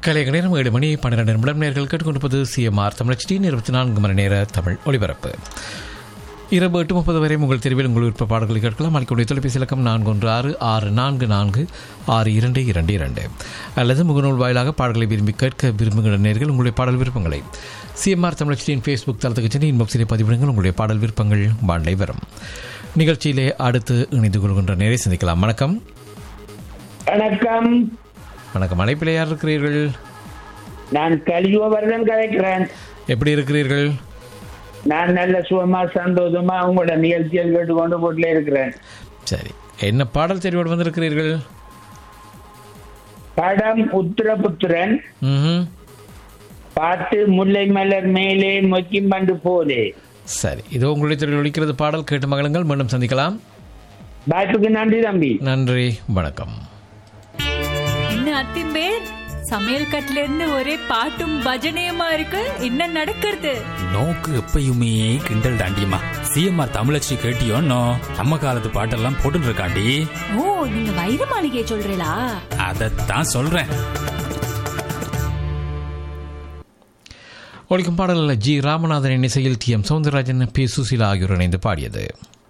கலைக நேரம் ஏழு மணி பன்னிரண்டு நிமிடம் நேர்கள் கேட்டுக்கொண்டிருப்பது சிஎம்ஆர் தமிழ் டி இருபத்தி நான்கு மணி நேர தமிழ் ஒலிபரப்பு இரவு எட்டு முப்பது வரை உங்கள் தெருவில் உங்கள் விருப்ப பாடல்களை கேட்கலாம் அளிக்கக்கூடிய தொலைபேசி இலக்கம் நான்கு ஒன்று ஆறு ஆறு நான்கு நான்கு ஆறு இரண்டு இரண்டு இரண்டு அல்லது முகநூல் வாயிலாக பாடல்களை விரும்பி கேட்க விரும்புகிற நேர்கள் உங்களுடைய பாடல் விருப்பங்களை சிஎம்ஆர் தமிழச்சியின் ஃபேஸ்புக் தளத்துக்கு சென்று இன்பாக்ஸிலே பதிவிடுங்கள் உங்களுடைய பாடல் விருப்பங்கள் வாண்டை வரும் நிகழ்ச்சியிலே அடுத்து இணைந்து கொள்கின்ற நேரை சந்திக்கலாம் வணக்கம் வணக்கம் வணக்கம் அழைப்பிலே யார் இருக்கிறீர்கள் நான் கலியுகவர்தன் கலைக்கிறேன் எப்படி இருக்கிறீர்கள் நான் நல்ல சுகமா சந்தோஷமா உங்களோட நிகழ்ச்சிகள் கேட்டுக்கொண்டு போட்டுல இருக்கிறேன் சரி என்ன பாடல் தெரிவோடு வந்திருக்கிறீர்கள் படம் உத்தரபுத்திரன் ம் பாட்டு முல்லை மலர் மேலே மொக்கிம்பண்டு போலே சரி இதோ உங்களுடைய தெருவில் ஒழிக்கிறது பாடல் கேட்டு மகளுங்கள் மீண்டும் சந்திக்கலாம் வாய்ப்புக்கு நன்றி தம்பி நன்றி வணக்கம் என்ன அத்திம்பே சமையல் கட்டுல இருந்து ஒரே பாட்டும் பஜனையுமா இருக்கு என்ன நடக்கிறது நோக்கு எப்பயுமே கிண்டல் தாண்டியம்மா சிஎம்ஆர் தமிழச்சி கேட்டியோன்னோ நம்ம காலத்து பாட்டெல்லாம் போட்டுட்டு இருக்காண்டி ஓ நீங்க வைர மாளிகையை சொல்றீங்களா அதைத்தான் சொல்றேன் ஒழிக்கும் பாடல் ஜி ராமநாதனின் இசையில் T M Soundararajan P Susheela ஆகியோர் இணைந்து பாடியது